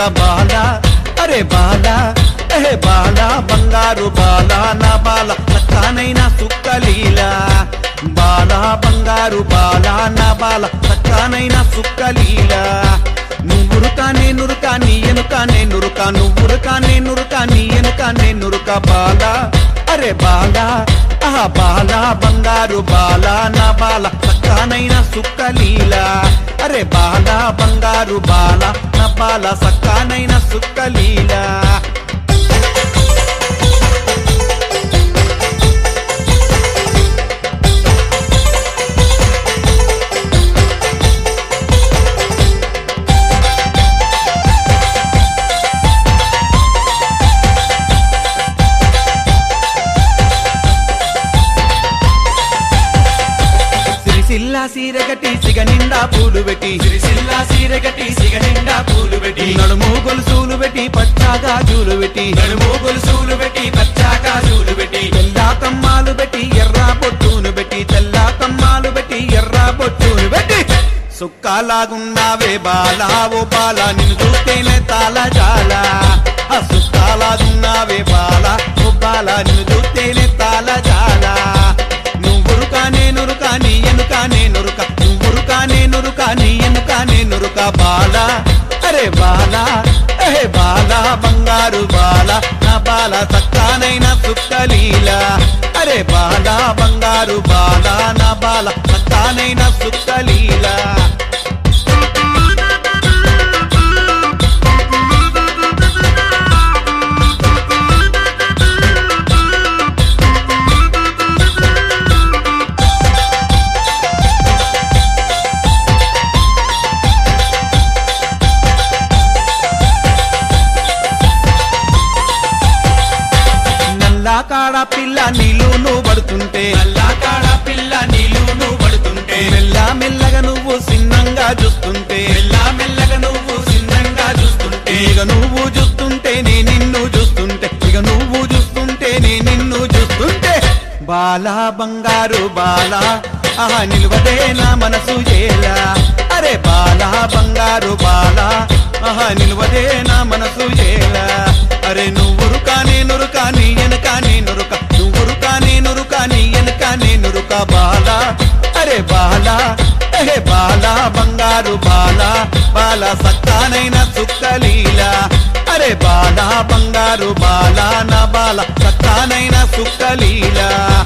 బాల అరే బాల ఏ బాల బంగారు బాల నా బాల సక్కానైన సుక్కలీల బాల బంగారు బాల నా బాల సక్కానైన సుక్కలీల నువ్వురుకా నే నురుకా నీ ఎనుక నే నురుక నువ్వురుకా నే నురుకా నీ ఎనుక నే నురుక బాల అరే బాల ఆహా బాల బంగారు బాల నా బాల సక్కానైన సుక్కలీల అరే బాల బంగారు బాల నా బాల సక్కానైన సుక్కలీల సిరిసిల్ల సీరగటి సిగ నిండా పూలు పెట్టి సిరిసిల్ల సీరగటి సిగ నిండా పూలు పెట్టి నడుము గొలుసులు పెట్టి పచ్చాగా జూలు పెట్టి నడుము గొలుసులు పెట్టి పచ్చాక చూలు పెట్టి తెల్లా కమ్మాలు పెట్టి ఎర్ర బొట్టును పెట్టి తెల్లా కమ్మాలు పెట్టి ఎర్ర బొట్టును పెట్టి సుక్కాలాగున్నావే బాలా ఓ బాల నిన్ను చూస్తేనే తాళ జాల ఆ సుక్కాలాగున్నావే బాలా ఓ బాల నిన్ను చూస్తేనే తాళ జాల నువ్వురుకా నేనురుకా నీ ఎనుక నేనురుక నువ్వురుకా నేనురుకా నీ ఎనుక నేనురుక బాల అరే బాల ఏ బాల బంగారు బాల నా బాల సక్కానైన సుక్కలీల అరే బాల బంగారు బాల నా బాల సక్కానైన సుక్కలీల నల్లా కాడ పిల్ల నీళ్ళు పడుతుంటే నల్లా కాడ పిల్ల నీళ్ళు నువ్వు పడుతుంటే మెల్ల మెల్లగా నువ్వు సిన్నంగా చూస్తుంటే మెల్ల మెల్లగా నువ్వు సిన్నంగా చూస్తుంటే ఇక నువ్వు చూస్తుంటే నే నిన్ను చూస్తుంటే ఇక నువ్వు చూస్తుంటే నే నిన్ను చూస్తుంటే బాలా బంగారు బాలా ఆహా నిలువదే నా మనసు ఏలా అరే బాలా బంగారు బాలా ఆహా నిలువదే నా మనసు ఏలా అరే నువ్వురు కానీ నురు కానీ ఎనక నీ నురుక నువ్వురు కానీ నురు కానీ ఎనక నీ నురుక బాలా అరే బాలా ఏ బాలా బంగారు బాలా బాల సక్కానైన సుక్కలీల అరే బాలా బంగారు బాలా నా బాల సక్కానైన సుక్కలీల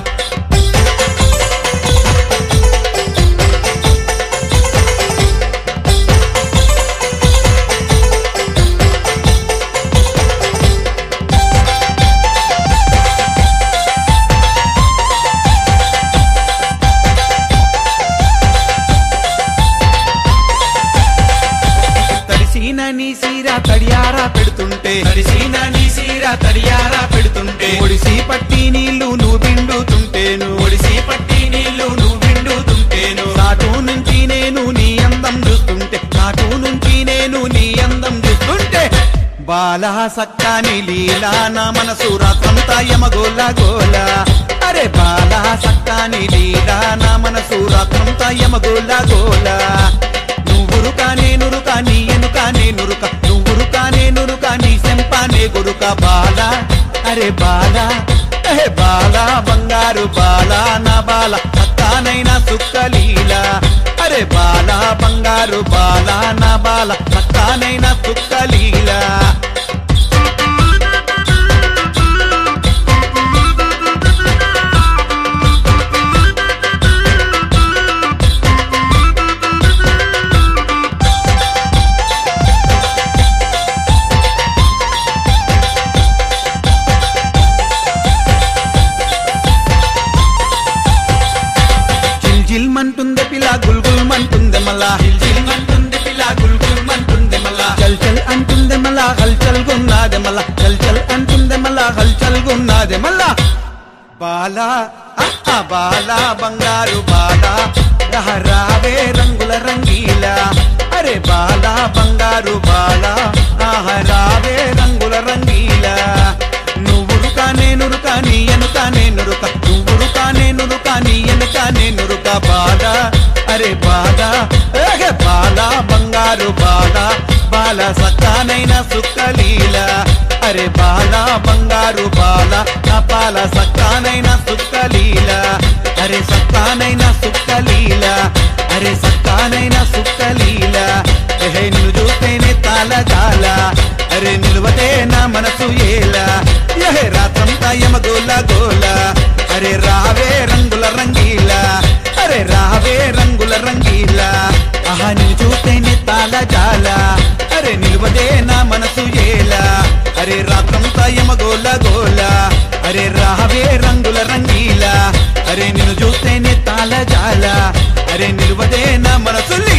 తడిసిన నీ సీర తడియారా పెడుతుంటే తడిసిన నీ సీర తడియారా పెడుతుంటే ఒడిసి పట్టి నీళ్లు నువ్వు పిండుతుంటేను ఒడిసి పట్టి నీళ్లు నువ్వు విండుతుంటేను నాటు నుంచి నేను నీ అందం చూస్తుంటే నాటు నుంచి నేను నీ అందం చూస్తుంటే బాలా సక్కాని లీలా నా మనసు రాత్రంతా యమగోల గోల అరే బాలా సక్కాని లీలా నా మనసు రాత్రంతా యమగోల గోల నువ్వురు కానే నురుక నీ ఎనుక నే నురుక నువ్వురు కానే నురుక నీ సెంపానే గురుక బాల అరే బాల ఏ బాల బంగారు బాల నా బాల సక్కానైన సుక్కలీల అరే బాల బంగారు బాల నా బాల సక్కానైన సుక్కలీల జిల్ జిల్ మంటుందే పిల్ల గుల్ గుల్ మంటుందే మళ్ళా జిల్మంటుంది పిల్ల గుల్గుల్మంటుంది మళ్ళా చల్ చల్ అంటుందే మళ్ళా హల్ చల్ గున్నాదే మళ్ళా చల్ చల్ అంటుందే మళ్ళా హల్ చల్ గున్నాదే మళ్ళా బాలా ఆ బాలా బంగారు బాలా రహ రావే రంగుల రంగీల అరే బాలా బంగారు బాలా ఆహ రావే రంగుల రంగీల నువ్వురు కానే నురుక నీ ఎనుక నే నురుక నువ్వురు కానే నురుక నీ ఎనుక నే నురుక బాల అరే బాల ఏహే బాల బంగారు బాల బాల సత్తానైన సు సుక్కలీల అరే బాల బంగారు బాల కపాల సక్కానైన సుక్కలీల అరే సక్కానైన సుక్కలీల అరే సక్కానైన సుక్కలీల ఎహే నిన్ను చూస్తేనే తాళ జాల అరే నిలువదే నా మనసు ఏలా ఎహే రాత్రంతా యమ గోల గోల అరే రావే రంగుల రంగీలా అరే రావే రంగుల రంగీలా ఆహా నిన్ను చూస్తేనే తాళ జాల అరే నిలువదే నా మనసు ఏలా అరే రాత్రంతా యమ గోల గోల అరే రావే రంగుల రంగీలా అరే నిన్ను చూస్తేనే తాళ జాల అరే నిలువదే నా మనసు